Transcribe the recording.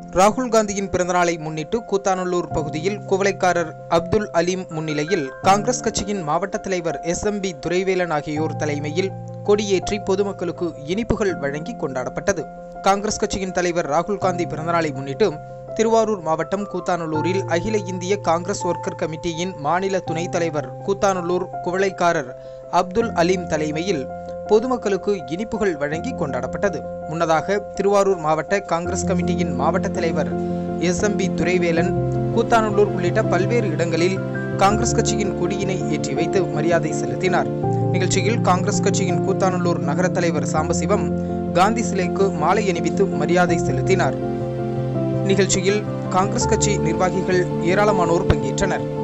ராகுல் காந்தியின் பிறந்தநாளை முன்னிட்டு கூத்தாநல்லூர் பகுதியில் குவளைக்காரர் அப்துல் அலீம் முன்னிலையில் காங்கிரஸ் கட்சியின் மாவட்ட தலைவர் எஸ் எம் பி துரைவேலன் ஆகியோர் தலைமையில் கொடியேற்றி பொதுமக்களுக்கு இனிப்புகள் வழங்கி கொண்டாடப்பட்டது காங்கிரஸ் கட்சியின் தலைவர் ராகுல் காந்தி பிறந்தநாளை முன்னிட்டு திருவாரூர் மாவட்டம் கூத்தாநல்லூரில் அகில இந்திய காங்கிரஸ் ஒர்க்கர் கமிட்டியின் மாநில துணைத் தலைவர் கூத்தாநல்லூர் குவளைக்காரர் அப்துல் அலீம் தலைமையில் பொதுமக்களுக்கு இனிப்புகள் வழங்கி கொண்டாடப்பட்டது முன்னதாக திருவாரூர் மாவட்ட காங்கிரஸ் கமிட்டியின் மாவட்ட தலைவர் S M P Duraivelan Koothanallur உள்ளிட்ட பல்வேறு இடங்களில் காங்கிரஸ் கட்சியின் கொடியினை ஏற்றி வைத்து மரியாதை செலுத்தினார் நிகழ்ச்சியில் காங்கிரஸ் கட்சியின் கூத்தாநல்லூர் நகர தலைவர் சாம்பசிவம் காந்தி சிலைக்கு மாலை அணிவித்து மரியாதை செலுத்தினார் நிகழ்ச்சியில் காங்கிரஸ் கட்சி நிர்வாகிகள் ஏராளமானோர் பங்கேற்றனர்